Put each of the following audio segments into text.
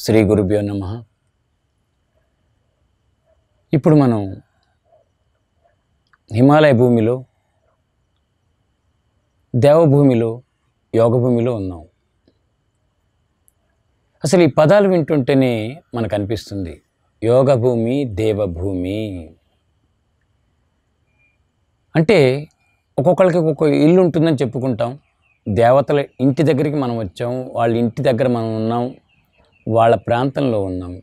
శ్రీ గురుభ్యో నమ ఇప్పుడు మనం హిమాలయ భూమిలో దేవభూమిలో యోగభూమిలో ఉన్నాం అసలు ఈ పదాలు వింటుంటేనే మనకు అనిపిస్తుంది యోగభూమి దేవభూమి అంటే ఒక్కొక్కరికి ఒక్కొక్క ఇల్లు ఉంటుందని చెప్పుకుంటాం దేవతల ఇంటి దగ్గరికి మనం వచ్చాం వాళ్ళ ఇంటి దగ్గర మనం ఉన్నాం వాళ్ళ ప్రాంతంలో ఉన్నాం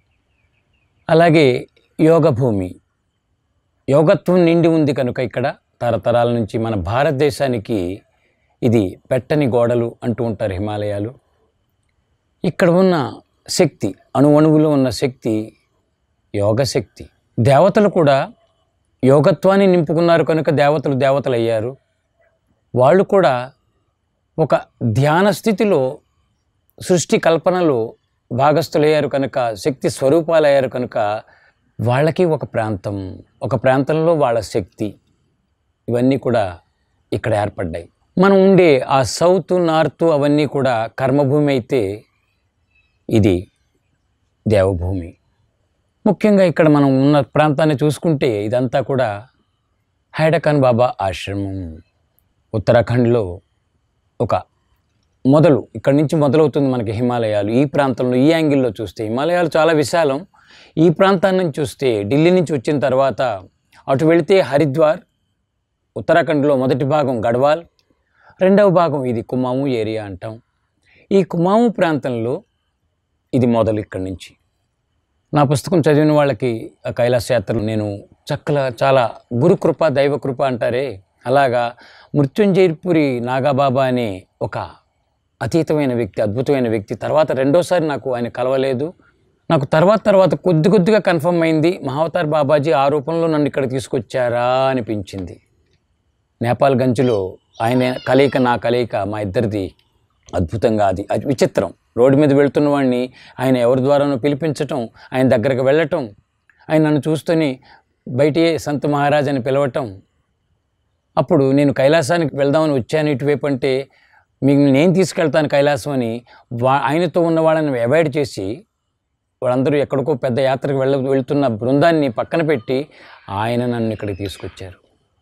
అలాగే యోగభూమి యోగత్వం నిండి ఉంది కనుక ఇక్కడ తరతరాల నుంచి మన భారతదేశానికి ఇది పెట్టని గోడలు అంటూ ఉంటారు హిమాలయాలు ఇక్కడ ఉన్న శక్తి అణువణువులో ఉన్న శక్తి యోగశక్తి దేవతలు కూడా యోగత్వాన్ని నింపుకున్నారు కనుక దేవతలు దేవతలు అయ్యారు వాళ్ళు కూడా ఒక ధ్యాన స్థితిలో సృష్టి కల్పనలో భాగస్థులయ్యారు కనుక శక్తి స్వరూపాలయ్యారు కనుక వాళ్ళకి ఒక ప్రాంతం ఒక ప్రాంతంలో వాళ్ళ శక్తి ఇవన్నీ కూడా ఇక్కడ ఏర్పడ్డాయి మనం ఉండే ఆ సౌత్ నార్త్ అవన్నీ కూడా కర్మభూమి అయితే ఇది దేవభూమి ముఖ్యంగా ఇక్కడ మనం ఉన్న ప్రాంతాన్ని చూసుకుంటే ఇదంతా కూడా హైడకాన్ బాబా ఆశ్రమం ఉత్తరాఖండ్లో ఒక మొదలు ఇక్కడి నుంచి మొదలవుతుంది మనకి హిమాలయాలు ఈ ప్రాంతంలో ఈ యాంగిల్లో చూస్తే హిమాలయాలు చాలా విశాలం ఈ ప్రాంతాన్ని నుంచి చూస్తే ఢిల్లీ నుంచి వచ్చిన తర్వాత అటు వెళితే హరిద్వార్ ఉత్తరాఖండ్లో మొదటి భాగం గడ్వాల్ రెండవ భాగం ఇది కుమాము ఏరియా అంటాం ఈ కుమాము ప్రాంతంలో ఇది మొదలు ఇక్కడి నుంచి నా పుస్తకం చదివిన వాళ్ళకి ఆ కైలాస యాత్రలు నేను చక్కల చాలా గురుకృప దైవకృప అంటారే అలాగా మృత్యుంజయపురి నాగాబాబా అనే ఒక అతీతమైన వ్యక్తి అద్భుతమైన వ్యక్తి తర్వాత రెండోసారి నాకు ఆయన కలవలేదు నాకు తర్వాత తర్వాత కొద్ది కొద్దిగా కన్ఫర్మ్ అయింది మహావతార్ బాబాజీ ఆ రూపంలో నన్ను ఇక్కడ తీసుకొచ్చారా అనిపించింది నేపాల్ గంజ్లో ఆయన కలయిక నా కలయిక మా ఇద్దరిది అద్భుతంగా అది అది విచిత్రం రోడ్డు మీద వెళ్తున్న వాడిని ఆయన ఎవరి ద్వారానో పిలిపించటం ఆయన దగ్గరకు వెళ్ళటం ఆయన నన్ను చూస్తూనే బయటే సంత మహారాజ్ అని పిలవటం అప్పుడు నేను కైలాసానికి వెళ్దామని వచ్చాను ఇటువైపు అంటే మీకు నేను తీసుకెళ్తాను కైలాసం అని వా ఆయనతో ఉన్న వాళ్ళని అవాయిడ్ చేసి వాళ్ళందరూ ఎక్కడికో పెద్ద యాత్రకు వెళ్ళ వెళ్తున్న బృందాన్ని పక్కన పెట్టి ఆయన నన్ను ఇక్కడికి తీసుకొచ్చారు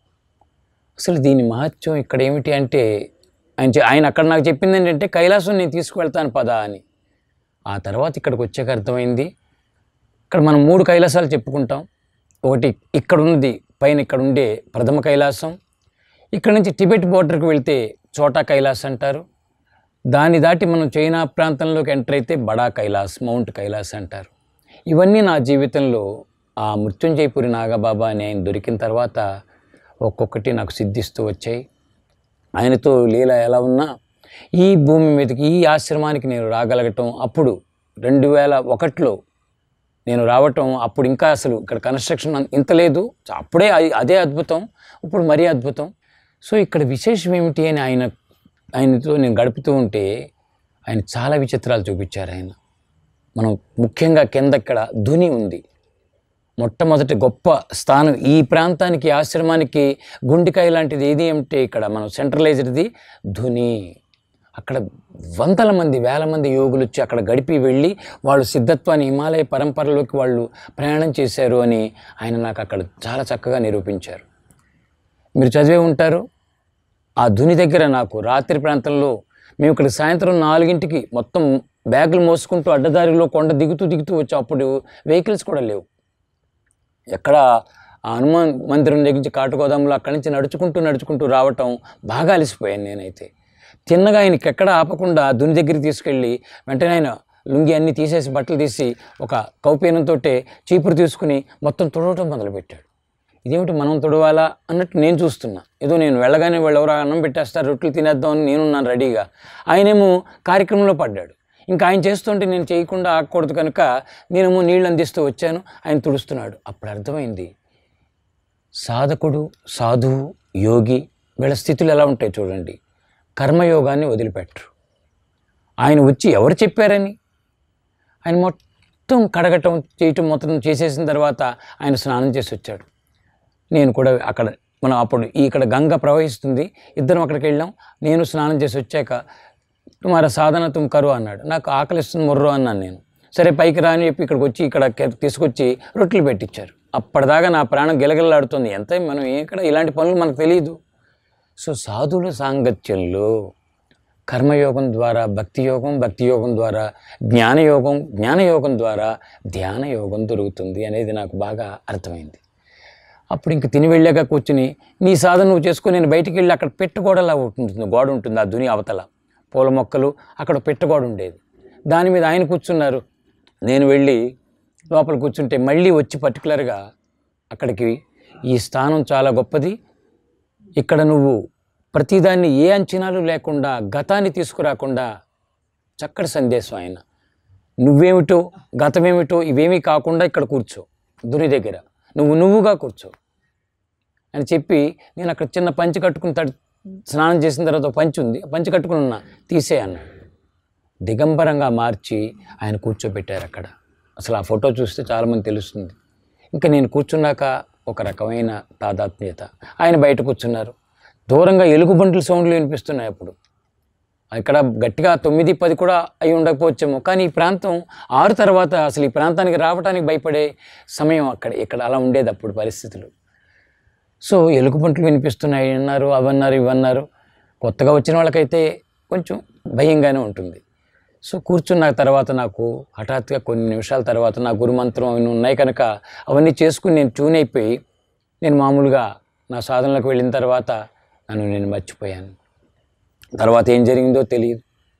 అసలు దీని మహత్యం ఇక్కడ ఏమిటి అంటే ఆయన చె- ఆయన అక్కడ నాకు చెప్పింది ఏంటంటే కైలాసం నేను తీసుకువెళ్తాను పదా అని ఆ తర్వాత ఇక్కడికి వచ్చాక అర్థమైంది ఇక్కడ మనం మూడు కైలాసాలు చెప్పుకుంటాం ఒకటి ఇక్కడ ఉన్నది పైన ఇక్కడ ఉండే ప్రథమ కైలాసం ఇక్కడ నుంచి టిబెట్ బోర్డర్కి వెళ్తే చోటా కైలాస్ అంటారు దాన్ని దాటి మనం చైనా ప్రాంతంలోకి ఎంటర్ అయితే బడా కైలాస్ మౌంట్ కైలాస్ అంటారు ఇవన్నీ నా జీవితంలో ఆ మృత్యుంజయపురి నాగబాబా అని ఆయన దొరికిన తర్వాత ఒక్కొక్కటి నాకు సిద్ధిస్తూ వచ్చాయి ఆయనతో లీల ఎలా ఉన్నా ఈ భూమి మీదకి ఈ ఆశ్రమానికి నేను రాగలగటం అప్పుడు రెండు వేల ఒకటిలో నేను రావటం అప్పుడు ఇంకా అసలు ఇక్కడ కన్స్ట్రక్షన్ అన్- ఇంత లేదు అప్పుడే అది- అదే అద్భుతం ఇప్పుడు మరీ అద్భుతం సో ఇక్కడ విశేషం ఏమిటి అని ఆయన ఆయనతో నేను గడుపుతూ ఉంటే ఆయన చాలా విచిత్రాలు చూపించారు ఆయన మనం ముఖ్యంగా కింద ఇక్కడ ధుని ఉంది మొట్టమొదటి గొప్ప స్థానం ఈ ప్రాంతానికి ఈ ఆశ్రమానికి గుండికాయ లాంటిది ఏది అంటే ఇక్కడ మనం సెంట్రలైజ్డ్ది ధుని అక్కడ వందల మంది వేల మంది యోగులు వచ్చి అక్కడ గడిపి వెళ్ళి వాళ్ళు సిద్ధత్వాన్ని హిమాలయ పరంపరలోకి వాళ్ళు ప్రయాణం చేశారు అని ఆయన నాకు అక్కడ చాలా చక్కగా నిరూపించారు మీరు చదివే ఉంటారు ఆ ధుని దగ్గర నాకు రాత్రి ప్రాంతంలో మేము ఇక్కడ సాయంత్రం నాలుగింటికి మొత్తం బ్యాగులు మోసుకుంటూ అడ్డదారిలో కొండ దిగుతూ దిగుతూ వచ్చాం అప్పుడు వెహికల్స్ కూడా లేవు ఎక్కడ ఆ హనుమాన్ మందిరం దగ్గర నుంచి కాటుగోదాంలో అక్కడి నుంచి నడుచుకుంటూ నడుచుకుంటూ రావటం బాగా అలసిపోయాను నేనైతే తిన్నగా ఆయనకి ఎక్కడ ఆపకుండా దుని దగ్గరికి తీసుకెళ్ళి వెంటనే ఆయన లుంగి అన్నీ తీసేసి బట్టలు తీసి ఒక కౌపీనంతో చీపురు తీసుకుని మొత్తం తుడవటం మొదలుపెట్టాడు ఇదేమిటి మనం తుడవాలా అన్నట్టు నేను చూస్తున్నా ఏదో నేను వెళ్ళగానే వాళ్ళు ఎవరో అన్నం పెట్టేస్తారు రొట్టెలు తినేద్దామని నేనున్నాను రెడీగా ఆయనేమో కార్యక్రమంలో పడ్డాడు ఇంకా ఆయన చేస్తుంటే నేను చేయకుండా ఆగకూడదు కనుక నేనేమో నీళ్ళు అందిస్తూ వచ్చాను ఆయన తుడుస్తున్నాడు అప్పుడు అర్థమైంది సాధకుడు సాధువు యోగి వీళ్ళ స్థితులు ఎలా ఉంటాయి చూడండి కర్మయోగాన్ని వదిలిపెట్టరు ఆయన వచ్చి ఎవరు చెప్పారని ఆయన మొత్తం కడగటం చేయటం మొత్తం చేసేసిన తర్వాత ఆయన స్నానం చేసి వచ్చాడు నేను కూడా అక్కడ మనం అప్పుడు ఇక్కడ గంగ ప్రవహిస్తుంది ఇద్దరం అక్కడికి వెళ్ళాం నేను స్నానం చేసి వచ్చాక తుమార సాధన తుమ్ కరు అన్నాడు నాకు ఆకలిస్తుంది ముర్రు అన్నాను నేను సరే పైకి రాని చెప్పి ఇక్కడికి వచ్చి ఇక్కడ కె- తీసుకొచ్చి రొట్టెలు పెట్టించారు అప్పటిదాకా నా ప్రాణం గిలగిలలాడుతుంది ఎంత మనం ఇక్కడ ఇలాంటి పనులు మనకు తెలియదు సో సాధువుల సాంగత్యంలో కర్మయోగం ద్వారా భక్తి యోగం భక్తి యోగం ద్వారా జ్ఞానయోగం జ్ఞానయోగం ద్వారా ధ్యాన యోగం దొరుకుతుంది అనేది నాకు బాగా అర్థమైంది అప్పుడు ఇంక తిని వెళ్ళాక కూర్చుని నీ సాధన నువ్వు చేసుకుని నేను బయటికి వెళ్ళి అక్కడ పెట్టుగోడలా ఉంటుంది గోడ ఉంటుంది ఆ దుని అవతల పూల మొక్కలు అక్కడ పెట్టుగోడ ఉండేది దాని మీద ఆయన కూర్చున్నారు నేను వెళ్ళి లోపల కూర్చుంటే మళ్ళీ వచ్చి పర్టికులర్గా అక్కడికి ఈ స్థానం చాలా గొప్పది ఇక్కడ నువ్వు ప్రతిదాన్ని ఏ అంచనాలు లేకుండా గతాన్ని తీసుకురాకుండా చక్కటి సందేశం ఆయన నువ్వేమిటో గతమేమిటో ఇవేమీ కాకుండా ఇక్కడ కూర్చో దుని దగ్గర నువ్వు నువ్వుగా కూర్చో అని చెప్పి నేను అక్కడ చిన్న పంచి కట్టుకుని తడి స్నానం చేసిన తర్వాత ఒక పంచి ఉంది ఆ పంచి కట్టుకుని ఉన్నా తీసే అన్నాడు దిగంబరంగా మార్చి ఆయన కూర్చోబెట్టారు అక్కడ అసలు ఆ ఫోటో చూస్తే చాలామంది తెలుస్తుంది ఇంకా నేను కూర్చున్నాక ఒక రకమైన తాదాత్మ్యత ఆయన బయట కూర్చున్నారు దూరంగా ఎలుగుబంటుల సౌండ్లు వినిపిస్తున్నాయి అప్పుడు ఇక్కడ గట్టిగా తొమ్మిది పది కూడా అయి ఉండకపోవచ్చేమో కానీ ఈ ప్రాంతం ఆరు తర్వాత అసలు ఈ ప్రాంతానికి రావడానికి భయపడే సమయం అక్కడ ఇక్కడ అలా ఉండేది అప్పుడు పరిస్థితులు సో ఎలుగుబంట్లు వినిపిస్తున్నాయి అన్నారు అవన్నారు ఇవన్నారు కొత్తగా వచ్చిన వాళ్ళకైతే కొంచెం భయంగానే ఉంటుంది సో కూర్చున్న తర్వాత నాకు హఠాత్తుగా కొన్ని నిమిషాల తర్వాత నా గురుమంత్రం అవన్నీ ఉన్నాయి కనుక అవన్నీ చేసుకుని నేను ట్యూన్ అయిపోయి నేను మామూలుగా నా సాధనలకు వెళ్ళిన తర్వాత నన్ను నేను మర్చిపోయాను తర్వాత ఏం జరిగిందో తెలియదు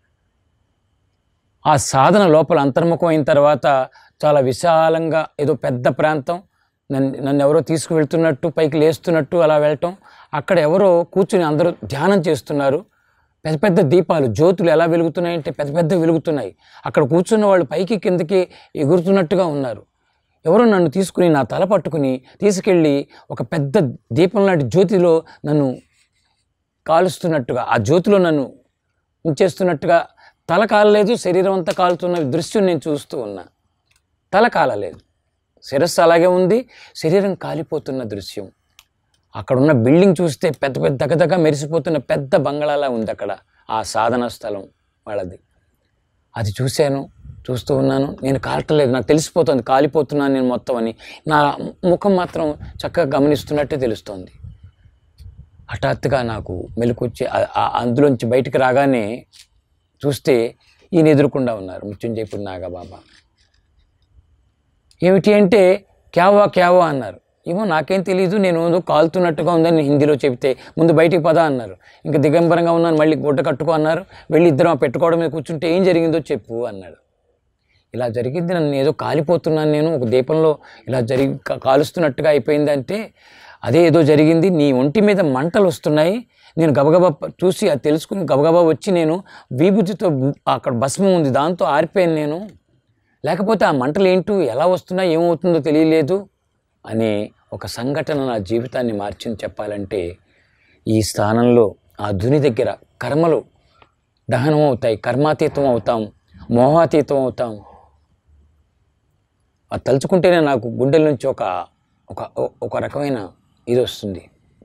ఆ సాధన లోపల అంతర్ముఖం అయిన తర్వాత చాలా విశాలంగా ఏదో పెద్ద ప్రాంతం నన్ను నన్ను ఎవరో తీసుకువెళ్తున్నట్టు పైకి లేస్తున్నట్టు అలా వెళ్ళటం అక్కడ ఎవరో కూర్చుని అందరూ ధ్యానం చేస్తున్నారు పెద్ద పెద్ద దీపాలు జ్యోతులు ఎలా వెలుగుతున్నాయంటే పెద్ద పెద్ద వెలుగుతున్నాయి అక్కడ కూర్చున్న వాళ్ళు పైకి కిందకి ఎగురుతున్నట్టుగా ఉన్నారు ఎవరో నన్ను తీసుకుని నా తల పట్టుకుని తీసుకెళ్ళి ఒక పెద్ద దీపం లాంటి జ్యోతిలో నన్ను కాలుస్తున్నట్టుగా ఆ జ్యోతిలో నన్ను ఉంచేస్తున్నట్టుగా తల కాలలేదు శరీరం అంతా కాలుతున్న దృశ్యం నేను చూస్తూ ఉన్నా తల కాలలేదు శిరస్సు అలాగే ఉంది శరీరం కాలిపోతున్న దృశ్యం అక్కడ ఉన్న బిల్డింగ్ చూస్తే పెద్ద పెద్ద దగదగ మెరిసిపోతున్న పెద్ద బంగళాలా ఉంది అక్కడ ఆ సాధన స్థలం వాళ్ళది అది చూశాను చూస్తూ ఉన్నాను నేను కాల్చలేదు నాకు తెలిసిపోతుంది కాలిపోతున్నాను నేను మొత్తం అని నా ముఖం మాత్రం చక్కగా గమనిస్తున్నట్టే తెలుస్తోంది హఠాత్తుగా నాకు మెలకొచ్చి ఆ- ఆ అందులోంచి బయటికి రాగానే చూస్తే ఈయన ఎదురుకుండా ఉన్నారు మృత్యుంజయపురి నాగబాబా ఏమిటి అంటే క్యావా క్యావా అన్నారు ఏమో నాకేం తెలియదు నేను ఏదో కాలుతున్నట్టుగా ఉందని హిందీలో చెబితే ముందు బయటికి పద అన్నారు ఇంకా దిగంబరంగా ఉన్నాను మళ్ళీ గుడ్డ కట్టుకో అన్నారు వెళ్ళి ఇద్దరం ఆ పెట్టుకోవడం మీద కూర్చుంటే ఏం జరిగిందో చెప్పు అన్నాడు ఇలా జరిగింది నన్ను ఏదో కాలిపోతున్నాను నేను ఒక దీపంలో ఇలా జరిగి కా- కాలుస్తున్నట్టుగా అయిపోయిందంటే అదే ఏదో జరిగింది నీ ఒంటి మీద మంటలు వస్తున్నాయి నేను గబగబా ప- చూసి అది తెలుసుకుని గబగబా వచ్చి నేను విభూతితో బు- అక్కడ భస్మం ఉంది దాంతో ఆరిపోయాను నేను లేకపోతే ఆ మంటలు ఏంటో ఎలా వస్తున్నాయి ఏమవుతుందో తెలియలేదు అనే ఒక సంఘటన నా జీవితాన్ని మార్చింది చెప్పాలంటే ఈ స్థానంలో ఆ ధుని దగ్గర కర్మలు దహనం అవుతాయి కర్మాతీతం అవుతాం మోహాతీతం అవుతాం అది తలుచుకుంటేనే నాకు గుండెల నుంచి ఒక ఒక ఒక రకమైన ఇది వస్తుంది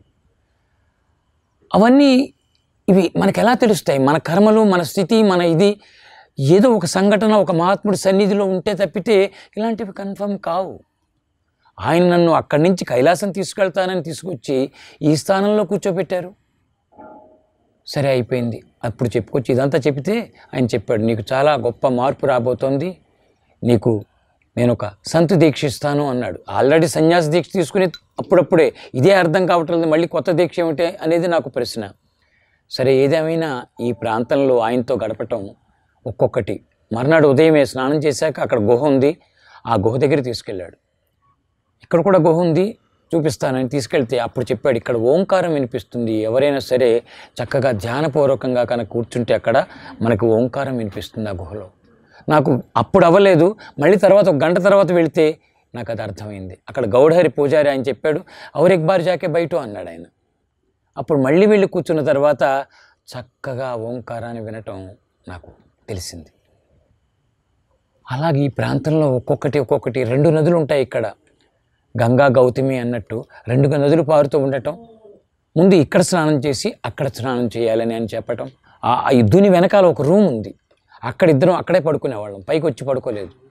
అవన్నీ ఇవి మనకు ఎలా తెలుస్తాయి మన కర్మలు మన స్థితి మన ఇది ఏదో ఒక సంఘటన ఒక మహాత్ముడి సన్నిధిలో ఉంటే తప్పితే ఇలాంటివి కన్ఫర్మ్ కావు ఆయన నన్ను అక్కడి నుంచి కైలాసం తీసుకెళ్తానని తీసుకొచ్చి ఈ స్థానంలో కూర్చోబెట్టారు సరే అయిపోయింది అప్పుడు చెప్పుకొచ్చి ఇదంతా చెప్తే ఆయన చెప్పాడు నీకు చాలా గొప్ప మార్పు రాబోతోంది నీకు నేను ఒక సంతు దీక్ష ఇస్తాను అన్నాడు ఆల్రెడీ సన్యాస దీక్ష తీసుకుని అప్పుడప్పుడే ఇదే అర్థం కావట్లేదు మళ్ళీ కొత్త దీక్ష ఏమిటి అనేది నాకు ప్రశ్న సరే ఏదేమైనా ఈ ప్రాంతంలో ఆయనతో గడపటం ఒక్కొక్కటి మర్నాడు ఉదయమే స్నానం చేశాక అక్కడ గుహ ఉంది ఆ గుహ దగ్గర తీసుకెళ్ళాడు ఇక్కడ కూడా గుహ ఉంది చూపిస్తానని తీసుకెళ్తే అప్పుడు చెప్పాడు ఇక్కడ ఓంకారం వినిపిస్తుంది ఎవరైనా సరే చక్కగా ధ్యానపూర్వకంగా కనుక కూర్చుంటే అక్కడ మనకు ఓంకారం వినిపిస్తుంది ఆ గుహలో నాకు అప్పుడు అవ్వలేదు మళ్ళీ తర్వాత ఒక గంట తర్వాత వెళితే నాకు అది అర్థమైంది అక్కడ గౌడహరి పూజారి ఆయన చెప్పాడు ఔర్ ఎక్ బార్ జాకే బయట అన్నాడు ఆయన అప్పుడు మళ్ళీ వెళ్ళి కూర్చున్న తర్వాత చక్కగా ఓంకారాన్ని వినటం నాకు తెలిసింది అలాగే ఈ ప్రాంతంలో ఒక్కొక్కటి ఒక్కొక్కటి రెండు నదులు ఉంటాయి ఇక్కడ గంగా గౌతమి అన్నట్టు రెండు నదులు పారుతూ ఉండటం ముందు ఇక్కడ స్నానం చేసి అక్కడ స్నానం చేయాలని అని చెప్పటం ఆ ఆ యుద్ధుని వెనకాల ఒక రూమ్ ఉంది అక్కడ ఇద్దరం అక్కడే పడుకునేవాళ్ళం పైకి వచ్చి పడుకోలేదు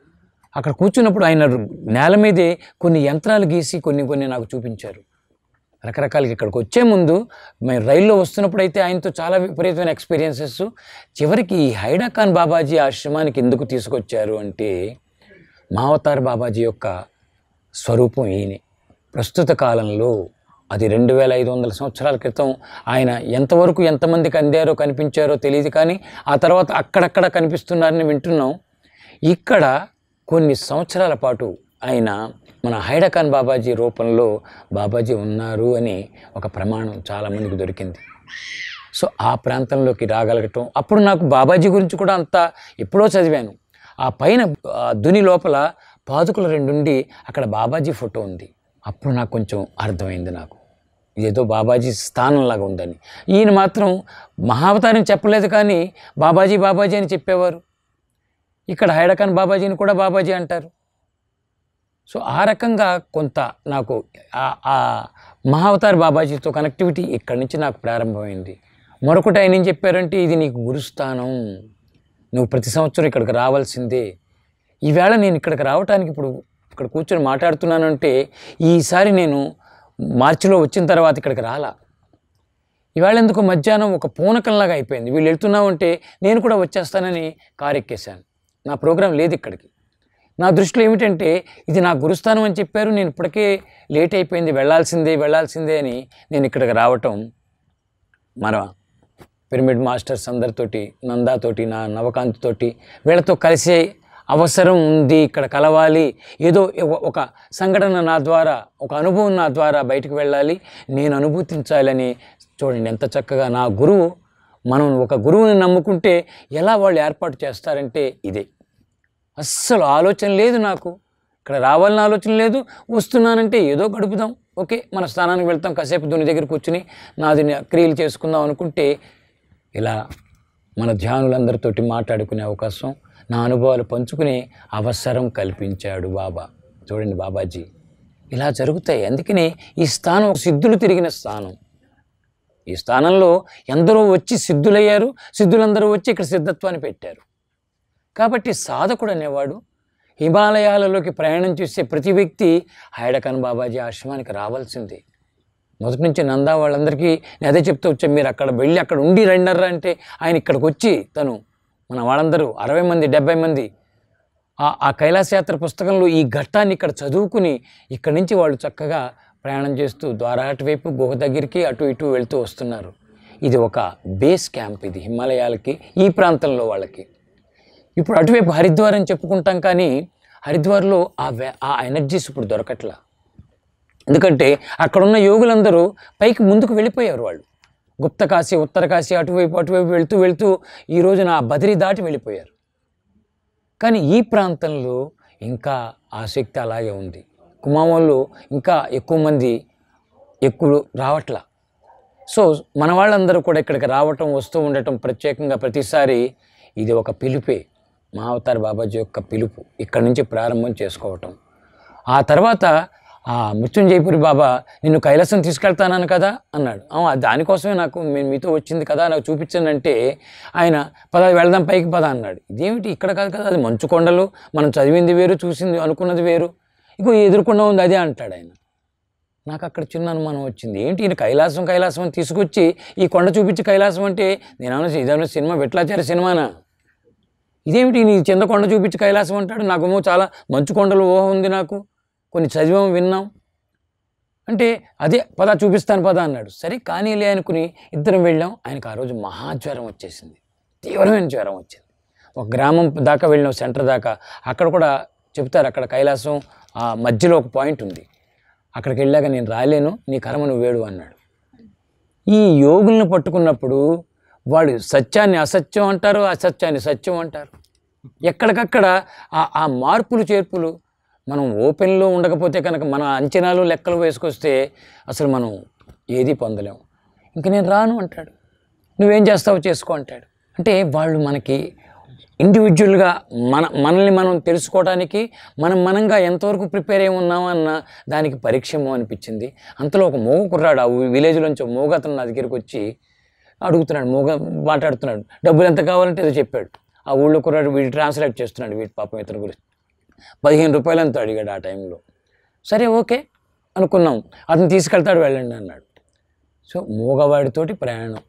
అక్కడ కూర్చున్నప్పుడు ఆయన నేల మీదే కొన్ని యంత్రాలు గీసి కొన్ని కొన్ని నాకు చూపించారు రకరకాలుగా ఇక్కడికి వచ్చే ముందు మేము రైల్లో వస్తున్నప్పుడు అయితే ఆయనతో చాలా విపరీతమైన ఎక్స్పీరియన్సెస్ చివరికి ఈ హైడాఖాన్ బాబాజీ ఆశ్రమానికి ఎందుకు తీసుకొచ్చారు అంటే మావతార్ బాబాజీ యొక్క స్వరూపం ఈయనే ప్రస్తుత కాలంలో అది రెండు వేల ఐదు వందల సంవత్సరాల క్రితం ఆయన ఎంతవరకు ఎంతమందికి అందారో కనిపించారో తెలియదు కానీ ఆ తర్వాత అక్కడక్కడ కనిపిస్తున్నారని వింటున్నాం ఇక్కడ కొన్ని సంవత్సరాల పాటు ఆయన మన హైడఖాన్ బాబాజీ రూపంలో బాబాజీ ఉన్నారు అని ఒక ప్రమాణం చాలామందికి దొరికింది సో ఆ ప్రాంతంలోకి రాగలగటం అప్పుడు నాకు బాబాజీ గురించి కూడా అంత ఎప్పుడో చదివాను ఆ పైన ఆ దుని లోపల పాదుకుల రెండుండి అక్కడ బాబాజీ ఫోటో ఉంది అప్పుడు నాకు కొంచెం అర్థమైంది నాకు ఇదేదో బాబాజీ స్థానంలాగా ఉందని ఈయన మాత్రం మహావతారం చెప్పలేదు కానీ బాబాజీ బాబాజీ అని చెప్పేవారు ఇక్కడ హైడఖాన్ బాబాజీని కూడా బాబాజీ అంటారు సో ఆ రకంగా కొంత నాకు ఆ- ఆ మహావతార్ బాబాజీతో కనెక్టివిటీ ఇక్కడి నుంచి నాకు ప్రారంభమైంది మరొకటి ఆయన ఏం చెప్పారంటే ఇది నీకు గురుస్థానం నువ్వు ప్రతి సంవత్సరం ఇక్కడికి రావాల్సిందే ఈవేళ నేను ఇక్కడికి రావడానికి ఇప్పుడు ఇక్కడ కూర్చొని మాట్లాడుతున్నానంటే ఈసారి నేను మార్చిలో వచ్చిన తర్వాత ఇక్కడికి రాలా ఈవేళ ఎందుకు మధ్యాహ్నం ఒక పూనకంలాగా అయిపోయింది వీళ్ళు వెళ్తున్నామంటే నేను కూడా వచ్చేస్తానని కారు ఎక్కేశాను నా ప్రోగ్రాం లేదు ఇక్కడికి నా దృష్టిలో ఏమిటంటే ఇది నా గురుస్థానం అని చెప్పారు నేను ఇప్పటికే లేట్ అయిపోయింది వెళ్ళాల్సిందే వెళ్ళాల్సిందే అని నేను ఇక్కడికి రావటం మన పిరమిడ్ మాస్టర్స్ అందరితోటి నందాతోటి నా నవకాంత్ తోటి వీళ్ళతో కలిసే అవసరం ఉంది ఇక్కడ కలవాలి ఏదో ఒక- ఒక సంఘటన నా ద్వారా ఒక అనుభవం నా ద్వారా బయటకు వెళ్ళాలి నేను అనుభూతించాలని చూడండి ఎంత చక్కగా నా గురువు మనం ఒక గురువుని నమ్ముకుంటే ఎలా వాళ్ళు ఏర్పాటు చేస్తారంటే ఇదే అస్సలు ఆలోచన లేదు నాకు ఇక్కడ రావాలని ఆలోచన లేదు వస్తున్నానంటే ఏదో గడుపుదాం ఓకే మన స్థానానికి వెళ్తాం కాసేపు దుని దగ్గర కూర్చుని నాది నే- క్రియలు చేసుకుందాం అనుకుంటే ఇలా మన ధ్యానులందరితోటి మాట్లాడుకునే అవకాశం నా అనుభవాలు పంచుకునే అవసరం కల్పించాడు బాబా చూడండి బాబాజీ ఇలా జరుగుతాయి అందుకనే ఈ స్థానం ఒక సిద్ధులు తిరిగిన స్థానం ఈ స్థానంలో ఎందరో వచ్చి సిద్ధులయ్యారు సిద్ధులందరూ వచ్చి ఇక్కడ సిద్ధత్వాన్ని పెట్టారు కాబట్టి సాధకుడు అనేవాడు హిమాలయాలలోకి ప్రయాణం చేసే ప్రతి వ్యక్తి హైడకన్ బాబాజీ ఆశ్రమానికి రావాల్సిందే మొదటి నుంచి నందా వాళ్ళందరికీ నేను అదే చెప్తూ వచ్చాను మీరు అక్కడ వెళ్ళి అక్కడ ఉండి రండర్రా అంటే ఆయన ఇక్కడికి వచ్చి తను మన వాళ్ళందరూ అరవై మంది డెబ్బై మంది ఆ ఆ కైలాసయాత్ర పుస్తకంలో ఈ ఘట్టాన్ని ఇక్కడ చదువుకుని ఇక్కడి నుంచి వాళ్ళు చక్కగా ప్రయాణం చేస్తూ ద్వారహాట్ వైపు గుహ దగ్గరికి అటు ఇటు వెళ్తూ వస్తున్నారు ఇది ఒక బేస్ క్యాంప్ ఇది హిమాలయాలకి ఈ ప్రాంతంలో వాళ్ళకి ఇప్పుడు అటువైపు హరిద్వార్ అని చెప్పుకుంటాం కానీ హరిద్వార్లో ఆ వే ఆ ఎనర్జీస్ ఇప్పుడు దొరకట్లా ఎందుకంటే అక్కడున్న యోగులందరూ పైకి ముందుకు వెళ్ళిపోయారు వాళ్ళు గుప్త కాశీ ఉత్తర కాశీ అటువైపు అటువైపు వెళ్తూ వెళ్తూ ఈ రోజున ఆ బదిరి దాటి వెళ్ళిపోయారు కానీ ఈ ప్రాంతంలో ఇంకా ఆసక్తి అలాగే ఉంది కుమామంలో ఇంకా ఎక్కువ మంది ఎక్కువ రావట్లా సో మన వాళ్ళందరూ కూడా ఇక్కడికి రావటం వస్తూ ఉండటం ప్రత్యేకంగా ప్రతిసారి ఇది ఒక పిలుపే మహావతార్ బాబాజీ యొక్క పిలుపు ఇక్కడి నుంచి ప్రారంభం చేసుకోవటం ఆ తర్వాత ఆ మృత్యుంజయపురి బాబా నిన్ను కైలాసం తీసుకెళ్తానని కదా అన్నాడు "ఆ, దానికోసమే నాకు మీ- మీతో వచ్చింది కదా నాకు చూపించానంటే ఆయన పద వెళ్దాం పైకి పద అన్నాడు ఇదేమిటి ఇక్కడ కాదు కదా అది మంచు కొండలు మనం చదివింది వేరు చూసింది అనుకున్నది వేరు ఇగో ఎదుర్కొండ ఉంది అదే అంటాడు ఆయన నాకు అక్కడ చిన్న అనుమానం వచ్చింది ఏంటి ఈయన కైలాసం కైలాసం అని తీసుకొచ్చి ఈ కొండ చూపించి కైలాసం అంటే నేనేమన్నా ఇదేమన్నా సినిమా వెట్లాచార సినిమానా ఇదేమిటి నీ చిన్న కొండ చూపించి కైలాసం అంటాడు నాకేమో చాలా మంచు కొండలు ఊహ ఉంది నాకు కొన్ని చదివాం విన్నాం అంటే అదే పద చూపిస్తాను పద అన్నాడు సరే కానీలే అనుకుని ఇద్దరం వెళ్ళాం ఆయనకు ఆ రోజు మహాజ్వరం వచ్చేసింది తీవ్రమైన జ్వరం వచ్చింది ఒక గ్రామం దాకా వెళ్ళినాం సెంటర్ దాకా అక్కడ కూడా చెప్తారు అక్కడ కైలాసం ఆ మధ్యలో ఒక పాయింట్ ఉంది అక్కడికి వెళ్ళాక నేను రాలేను నీ కర్మ నువ్వు వేడు అన్నాడు ఈ యోగుల్ని పట్టుకున్నప్పుడు వాడు సత్యాన్ని అసత్యం అంటారు అసత్యాన్ని సత్యం అంటారు ఎక్కడికక్కడ ఆ ఆ మార్పులు చేర్పులు మనం ఓపెన్లో ఉండకపోతే కనుక మన అంచనాలు లెక్కలు వేసుకొస్తే అసలు మనం ఏది పొందలేం ఇంక నేను రాను అంటాడు నువ్వేం చేస్తావో చేసుకో అంటాడు అంటే వాళ్ళు మనకి ఇండివిజువల్గా మన మనల్ని మనం తెలుసుకోవడానికి మనం మనంగా ఎంతవరకు ప్రిపేర్ అయి ఉన్నామన్న దానికి పరీక్షమో అనిపించింది అంతలో ఒక మూగ కుర్రాడు ఆ విలేజ్లోంచి ఒక మూగ అతను నా దగ్గరికి వచ్చి అడుగుతున్నాడు మూగ మాట్లాడుతున్నాడు డబ్బులు ఎంత కావాలంటే ఏదో చెప్పాడు ఆ ఊళ్ళో కుర్రాడు వీడు ట్రాన్స్లేట్ చేస్తున్నాడు వీటి పాపం ఇతని గురించి పదిహేను రూపాయలు అంతా అడిగాడు ఆ టైంలో సరే ఓకే అనుకున్నాం అతను తీసుకెళ్తాడు వెళ్ళండి అన్నాడు సో మూగవాడితోటి ప్రయాణం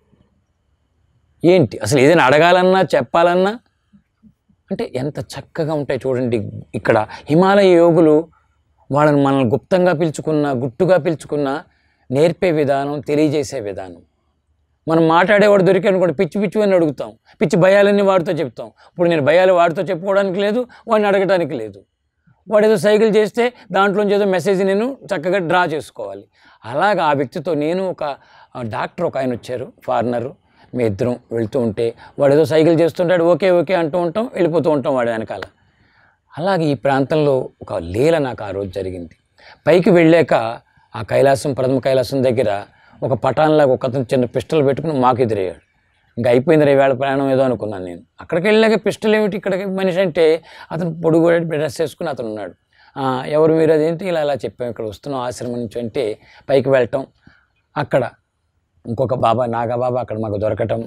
ఏంటి అసలు ఏదైనా అడగాలన్నా చెప్పాలన్నా అంటే ఎంత చక్కగా ఉంటాయి చూడండి ఇక్కడ హిమాలయ యోగులు వాళ్ళని మనల్ని గుప్తంగా పిలుచుకున్న గుట్టుగా పిలుచుకున్న నేర్పే విధానం తెలియజేసే విధానం మనం మాట్లాడేవాడు దొరికాను కూడా పిచ్చి పిచ్చి అని అడుగుతాం పిచ్చి భయాలన్నీ వాడితో చెప్తాం ఇప్పుడు నేను భయాలు వాడితో చెప్పుకోవడానికి లేదు వాడిని అడగడానికి లేదు వాడు ఏదో సైకిల్ చేస్తే దాంట్లోంచి ఏదో మెసేజ్ నేను చక్కగా డ్రా చేసుకోవాలి అలాగా ఆ వ్యక్తితో నేను ఒక ఆ, డాక్టర్ ఒక ఆయన వచ్చారు ఫారినరు మీ ఇద్దరం వెళ్తూ ఉంటే వాడు ఏదో సైకిల్ చేస్తుంటాడు ఓకే ఓకే అంటూ ఉంటాం వెళ్ళిపోతూ ఉంటాం వాడి వెనకాల అలాగే ఈ ప్రాంతంలో ఒక లీల నాకు ఆ రోజు జరిగింది పైకి వెళ్ళాక ఆ కైలాసం ప్రథమ కైలాసం దగ్గర ఒక పటాన్లాగా ఒక అతను చిన్న పిస్టల్ పెట్టుకుని మాకు ఎదురయ్యాడు ఇంకా అయిపోయింది రే వేళ ప్రయాణం ఏదో అనుకున్నాను నేను అక్కడికి వెళ్ళాక పిస్టల్ ఏమిటి ఇక్కడికి మనిషి అంటే అతను పొడుగు డ్రెస్ వేసుకుని అతను ఉన్నాడు "ఆ, ఎవరు మీరు అదేంటి ఇలా ఇలా చెప్పాం ఇక్కడ వస్తున్నాం ఆశ్రమం నుంచి అంటే పైకి వెళ్ళటం అక్కడ ఇంకొక బాబా నాగా బాబా అక్కడ మాకు దొరకటం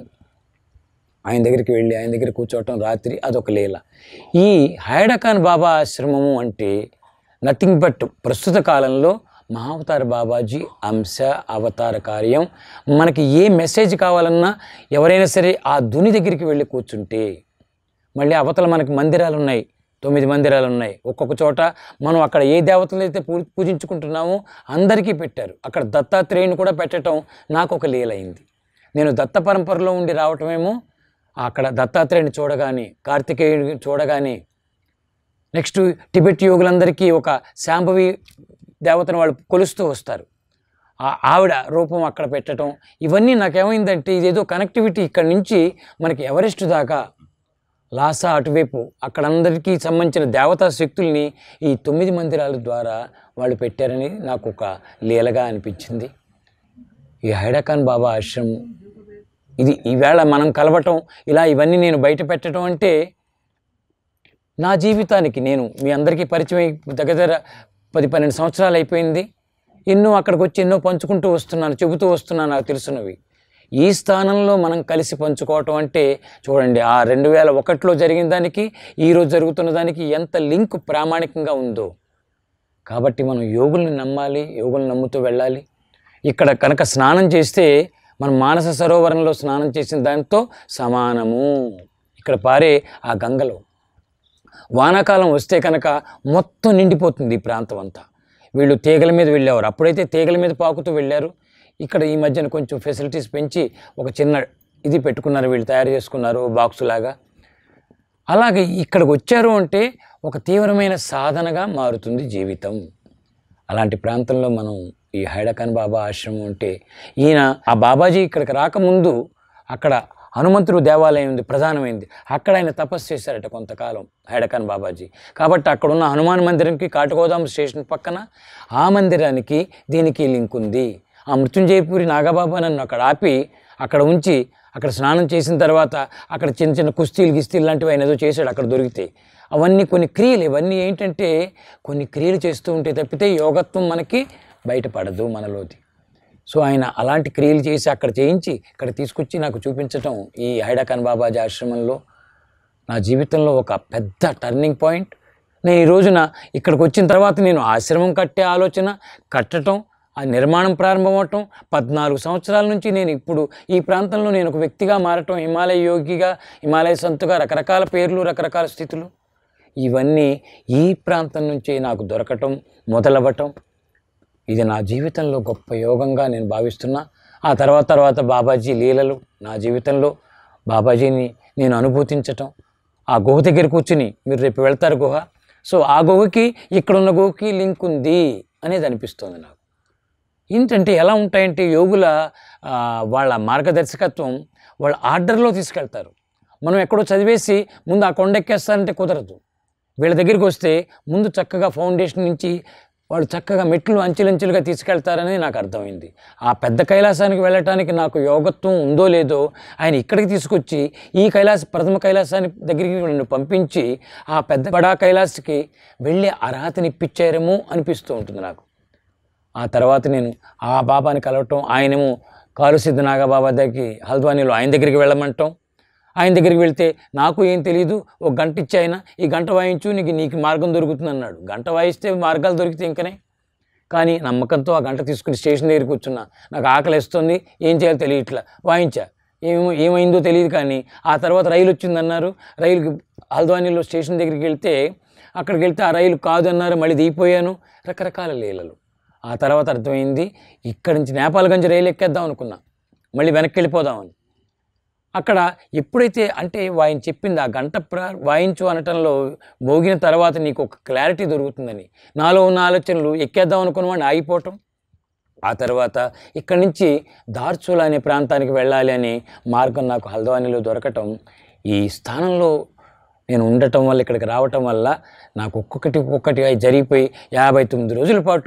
ఆయన దగ్గరికి వెళ్ళి ఆయన దగ్గర కూర్చోవటం రాత్రి అదొక లీల ఈ హైడకాన్ బాబా ఆశ్రమము అంటే నథింగ్ బట్ ప్రస్తుత కాలంలో మహావతార బాబాజీ అంశ అవతార కార్యం మనకి ఏ మెసేజ్ కావాలన్నా ఎవరైనా సరే ఆ ధుని దగ్గరికి వెళ్ళి కూర్చుంటే మళ్ళీ అవతల మనకి మందిరాలు ఉన్నాయి తొమ్మిది మందిరాలు ఉన్నాయి ఒక్కొక్క చోట మనం అక్కడ ఏ దేవతలు అయితే పూ పూజించుకుంటున్నామో అందరికీ పెట్టారు అక్కడ దత్తాత్రేయుని కూడా పెట్టడం నాకు ఒక లీలైంది నేను దత్త పరంపరలో ఉండి రావటమేమో అక్కడ దత్తాత్రేయుని చూడగానే కార్తికేయుని చూడగానే నెక్స్ట్ టిబెట్ యోగులందరికీ ఒక శాంభవి దేవతను వాళ్ళు కొలుస్తూ వస్తారు ఆ- ఆవిడ రూపం అక్కడ పెట్టడం ఇవన్నీ నాకేమైందంటే ఇదేదో కనెక్టివిటీ ఇక్కడ నుంచి మనకి ఎవరెస్ట్ దాకా లాసా అటువైపు అక్కడందరికీ సంబంధించిన దేవతా శక్తుల్ని ఈ తొమ్మిది మందిరాల ద్వారా వాళ్ళు పెట్టారని నాకు ఒక లీలగా అనిపించింది ఈ హైడకాన్ బాబా ఆశ్రమం ఇది ఈవేళ మనం కలవటం ఇలా ఇవన్నీ నేను బయట పెట్టడం అంటే నా జీవితానికి నేను మీ అందరికీ పరిచయం అయి దగ్గర దగ్గర పది పన్నెండు సంవత్సరాలు అయిపోయింది ఎన్నో అక్కడికి వచ్చి ఎన్నో పంచుకుంటూ వస్తున్నాను చెబుతూ వస్తున్నాను నాకు తెలుసున్నవి ఈ స్థానంలో మనం కలిసి పంచుకోవటం అంటే చూడండి ఆ రెండు వేల ఒకటిలో జరిగిన దానికి ఈరోజు జరుగుతున్న దానికి ఎంత లింక్ ప్రామాణికంగా ఉందో కాబట్టి మనం యోగుల్ని నమ్మాలి యోగుల్ని నమ్ముతూ వెళ్ళాలి ఇక్కడ కనుక స్నానం చేస్తే మనం మానస సరోవరంలో స్నానం చేసిన దానితో సమానము ఇక్కడ పారే ఆ గంగలో వానాకాలం వస్తే కనుక మొత్తం నిండిపోతుంది ఈ ప్రాంతం అంతా వీళ్ళు తీగల మీద వెళ్ళేవారు అప్పుడైతే తీగల మీద పాకుతూ వెళ్ళారు ఇక్కడ ఈ మధ్యన కొంచెం ఫెసిలిటీస్ పెంచి ఒక చిన్న ఇది పెట్టుకున్నారు వీళ్ళు తయారు చేసుకున్నారు బాక్సు లాగా అలాగే ఇక్కడికి వచ్చారు అంటే ఒక తీవ్రమైన సాధనగా మారుతుంది జీవితం అలాంటి ప్రాంతంలో మనం ఈ హైడకాన్ బాబా ఆశ్రమం ఉంటే ఈయన ఆ బాబాజీ ఇక్కడికి రాకముందు అక్కడ హనుమంతుడు దేవాలయం ఉంది ప్రధానమైంది అక్కడ ఆయన తపస్సు చేశారట కొంతకాలం హైడకాన్ బాబాజీ కాబట్టి అక్కడ ఉన్న హనుమాన్ మందిరంకి కాటుగోదాం స్టేషన్ పక్కన ఆ మందిరానికి దీనికి లింక్ ఉంది ఆ మృత్యుంజయపూరి నాగబాబా నన్ను అక్కడ ఆపి అక్కడ ఉంచి అక్కడ స్నానం చేసిన తర్వాత అక్కడ చిన్న చిన్న కుస్తీలు గిస్తీలు లాంటివి ఆయన ఏదో చేశాడు అక్కడ దొరికితే అవన్నీ కొన్ని క్రియలు ఇవన్నీ ఏంటంటే కొన్ని క్రియలు చేస్తూ ఉంటే తప్పితే యోగత్వం మనకి బయటపడదు మనలోది సో ఆయన అలాంటి క్రియలు చేసి అక్కడ చేయించి ఇక్కడ తీసుకొచ్చి నాకు చూపించటం ఈ హైడాఖాన్ బాబాజీ ఆశ్రమంలో నా జీవితంలో ఒక పెద్ద టర్నింగ్ పాయింట్ నేను ఈ రోజున ఇక్కడికి వచ్చిన తర్వాత నేను ఆశ్రమం కట్టే ఆలోచన కట్టడం ఆ నిర్మాణం ప్రారంభమవటం పద్నాలుగు సంవత్సరాల నుంచి నేను ఇప్పుడు ఈ ప్రాంతంలో నేను ఒక వ్యక్తిగా మారటం హిమాలయ యోగిగా హిమాలయ సంతుగా రకరకాల పేర్లు రకరకాల స్థితులు ఇవన్నీ ఈ ప్రాంతం నుంచే నాకు దొరకటం మొదలవ్వటం ఇది నా జీవితంలో గొప్ప యోగంగా నేను భావిస్తున్నా ఆ తర్వాత తర్వాత బాబాజీ లీలలు నా జీవితంలో బాబాజీని నేను అనుభూతించటం ఆ గుహ దగ్గర కూర్చుని మీరు రేపు వెళ్తారు గుహ సో ఆ గుహకి ఇక్కడున్న గుహకి లింక్ ఉంది అనేది అనిపిస్తుంది నాకు ఏంటంటే ఎలా ఉంటాయంటే యోగుల ఆ, వాళ్ళ మార్గదర్శకత్వం వాళ్ళ ఆర్డర్లో తీసుకెళ్తారు మనం ఎక్కడో చదివేసి ముందు ఆ కొండ ఎక్కేస్తారంటే కుదరదు వీళ్ళ దగ్గరికి వస్తే ముందు చక్కగా ఫౌండేషన్ నుంచి వాళ్ళు చక్కగా మెట్లు అంచెలంచెలుగా తీసుకెళ్తారని నాకు అర్థమైంది ఆ పెద్ద కైలాసానికి వెళ్ళటానికి నాకు యోగత్వం ఉందో లేదో ఆయన ఇక్కడికి తీసుకొచ్చి ఈ కైలాస ప్రథమ కైలాసానికి దగ్గరికి నన్ను పంపించి ఆ పెద్ద బడా కైలాసకి వెళ్ళే అర్హతని ఇప్పించారేమో అనిపిస్తూ ఉంటుంది నాకు ఆ తర్వాత నేను ఆ బాబాని కలవటం ఆయనేమో కాలుసిద్ధ నాగబాబా దగ్గరికి హల్ద్వానీలో ఆయన దగ్గరికి వెళ్ళమంటాం ఆయన దగ్గరికి వెళ్తే నాకు ఏం తెలియదు ఒక గంట ఇచ్చి ఆయన ఈ గంట వాయించు నీకు నీకు మార్గం దొరుకుతుంది అన్నాడు గంట వాయిస్తే మార్గాలు దొరికితే ఇంకనే కానీ నమ్మకంతో ఆ గంట తీసుకుని స్టేషన్ దగ్గరికి కూర్చున్నా నాకు ఆకలి వేస్తుంది ఏం చేయాలో తెలియట్లా వాయించా ఏమో ఏమైందో తెలియదు కానీ ఆ తర్వాత రైలు వచ్చిందన్నారు రైలుకి హల్ద్వానీలో స్టేషన్ దగ్గరికి వెళ్తే అక్కడికి వెళ్తే ఆ రైలు కాదు అన్నారు మళ్ళీ దిగిపోయాను రకరకాల లీలలు ఆ తర్వాత అర్థమైంది ఇక్కడి నుంచి నేపాల్గంజ్ రైలు ఎక్కేద్దాం అనుకున్నా మళ్ళీ వెనక్కి వెళ్ళిపోదామని అక్కడ ఎప్పుడైతే అంటే ఆయన చెప్పింది ఆ గంట ప్ర వాయించు అనటంలో మోగిన తర్వాత నీకు ఒక క్లారిటీ దొరుకుతుందని నాలో ఉన్న ఆలోచనలు ఎక్కేద్దాం అనుకున్న వాడిని ఆగిపోవటం ఆ తర్వాత ఇక్కడి నుంచి దార్చుల అనే ప్రాంతానికి వెళ్ళాలి అనే మార్గం నాకు హల్ద్వానీలో దొరకటం ఈ స్థానంలో నేను ఉండటం వల్ల ఇక్కడికి రావటం వల్ల నాకు ఒక్కొక్కటి ఒక్కొక్కటి అవి జరిగిపోయి యాభై తొమ్మిది రోజుల పాటు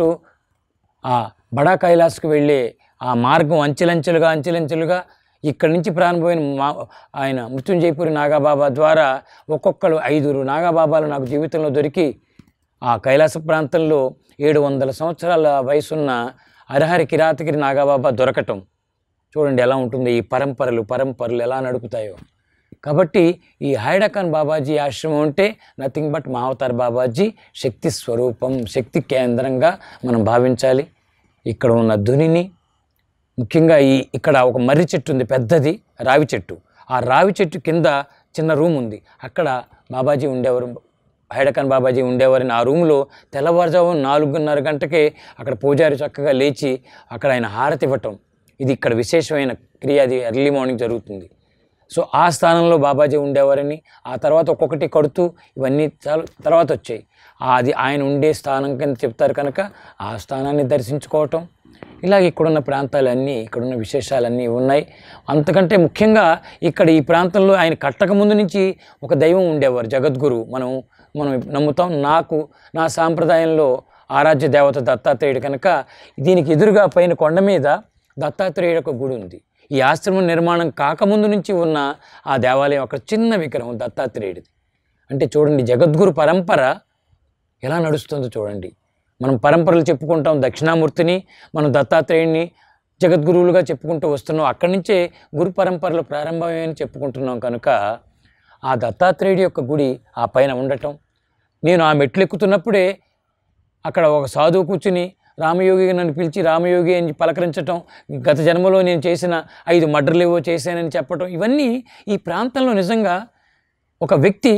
ఆ బడా కైలాస్కి వెళ్ళే ఆ మార్గం అంచెలంచెలుగా అంచెలంచెలుగా ఇక్కడి నుంచి ప్రారంభమైన మా ఆయన మృత్యుంజయపురి నాగాబాబా ద్వారా ఒక్కొక్కరు ఐదుగురు నాగాబాబాలు నాకు జీవితంలో దొరికి ఆ కైలాస ప్రాంతంలో ఏడు వందల సంవత్సరాల వయసున్న హరిహరి కిరాతగిరి నాగాబాబా దొరకటం చూడండి ఎలా ఉంటుందో ఈ పరంపరలు పరంపరలు ఎలా నడుపుతాయో కాబట్టి ఈ హైడకాన్ బాబాజీ ఆశ్రమం అంటే నథింగ్ బట్ మావతార్ బాబాజీ శక్తి స్వరూపం శక్తి కేంద్రంగా మనం భావించాలి ఇక్కడ ఉన్న ధునిని ముఖ్యంగా ఈ ఇక్కడ ఒక మర్రి చెట్టు ఉంది పెద్దది రావి చెట్టు ఆ రావి చెట్టు కింద చిన్న రూమ్ ఉంది అక్కడ బాబాజీ ఉండేవారు హైడకాన్ బాబాజీ ఉండేవారని ఆ రూమ్లో తెల్లవారుజాము నాలుగున్నర గంటకే అక్కడ పూజారి చక్కగా లేచి అక్కడ ఆయన హారతి ఇవ్వటం ఇది ఇక్కడ విశేషమైన క్రియ అది ఎర్లీ మార్నింగ్ జరుగుతుంది సో ఆ స్థానంలో బాబాజీ ఉండేవారని ఆ తర్వాత ఒక్కొక్కటి కడుతూ ఇవన్నీ చాలా తర్వాత వచ్చాయి ఆ అది ఆయన ఉండే స్థానం కింద చెప్తారు కనుక ఆ స్థానాన్ని దర్శించుకోవటం ఇలాగ ఇక్కడున్న ప్రాంతాలన్నీ ఇక్కడున్న విశేషాలన్నీ ఉన్నాయి అంతకంటే ముఖ్యంగా ఇక్కడ ఈ ప్రాంతంలో ఆయన కట్టక ముందు నుంచి ఒక దైవం ఉండేవారు జగద్గురు మనం మనం నమ్ముతాం నాకు నా సాంప్రదాయంలో ఆరాధ్య దేవత దత్తాత్రేయుడు కనుక దీనికి ఎదురుగా పైన కొండ మీద దత్తాత్రేయుడు ఒక గుడి ఉంది ఈ ఆశ్రమం నిర్మాణం కాకముందు నుంచి ఉన్న ఆ దేవాలయం ఒక చిన్న విగ్రహం దత్తాత్రేయుడిది అంటే చూడండి జగద్గురు పరంపర ఎలా నడుస్తుందో చూడండి మనం పరంపరలు చెప్పుకుంటాం దక్షిణామూర్తిని మనం దత్తాత్రేయుడిని జగద్గురువులుగా చెప్పుకుంటూ వస్తున్నాం అక్కడి నుంచే గురు పరంపరలు ప్రారంభమని చెప్పుకుంటున్నాం కనుక ఆ దత్తాత్రేయుడి యొక్క గుడి ఆ పైన ఉండటం నేను ఆ మెట్లు ఎక్కుతున్నప్పుడే అక్కడ ఒక సాధువు కూర్చుని రామయోగి నన్ను పిలిచి రామయోగి అని పలకరించటం గత జన్మలో నేను చేసిన ఐదు మర్డర్లు ఏవో చేశానని చెప్పటం ఇవన్నీ ఈ ప్రాంతంలో నిజంగా ఒక వ్యక్తి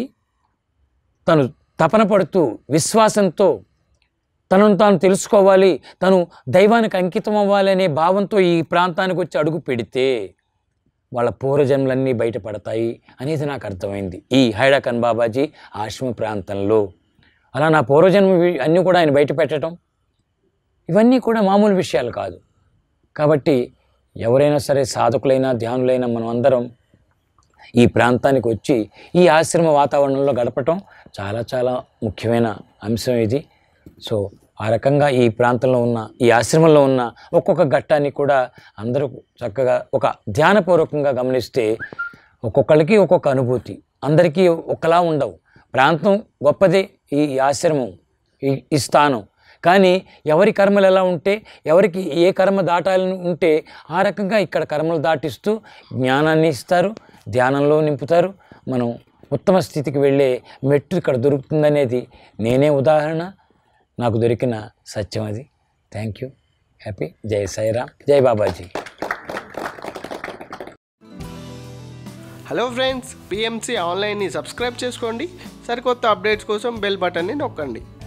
తను తపన పడుతూ విశ్వాసంతో తనను తాను తెలుసుకోవాలి తను దైవానికి అంకితం అవ్వాలి అనే భావంతో ఈ ప్రాంతానికి వచ్చి అడుగు పెడితే వాళ్ళ పూర్వజన్మలన్నీ బయటపడతాయి అనేది నాకు అర్థమైంది ఈ హైడాకన్ బాబాజీ ఆశ్రమ ప్రాంతంలో అలా నా పూర్వజన్మ వి- అన్నీ కూడా ఆయన బయట పెట్టడం ఇవన్నీ కూడా మామూలు విషయాలు కాదు కాబట్టి ఎవరైనా సరే సాధకులైనా ధ్యానులైనా మనం అందరం ఈ ప్రాంతానికి వచ్చి ఈ ఆశ్రమ వాతావరణంలో గడపటం చాలా చాలా ముఖ్యమైన అంశం ఇది సో ఆ రకంగా ఈ ప్రాంతంలో ఉన్న ఈ ఆశ్రమంలో ఉన్న ఒక్కొక్క ఘట్టాన్ని కూడా అందరూ చక్కగా ఒక ధ్యానపూర్వకంగా గమనిస్తే ఒక్కొక్కరికి ఒక్కొక్క అనుభూతి అందరికీ ఒకలా ఉండవు ప్రాంతం గొప్పదే ఈ ఈ ఆశ్రమం ఈ ఈ స్థానం కానీ ఎవరి కర్మలు ఎలా ఉంటే ఎవరికి ఏ కర్మ దాటాలని ఉంటే ఆ రకంగా ఇక్కడ కర్మలు దాటిస్తూ జ్ఞానాన్ని ఇస్తారు ధ్యానంలో నింపుతారు మనం ఉత్తమ స్థితికి వెళ్ళే మెట్టు ఇక్కడ దొరుకుతుందనేది నేనే ఉదాహరణ నాకు దొరికిన సత్యం అది థ్యాంక్ యూ హ్యాపీ జై సాయిరామ్ జై బాబాజీ హలో ఫ్రెండ్స్ పిఎంసి ఆన్లైన్ని సబ్స్క్రైబ్ చేసుకోండి సరికొత్త అప్డేట్స్ కోసం బెల్ బటన్ని నొక్కండి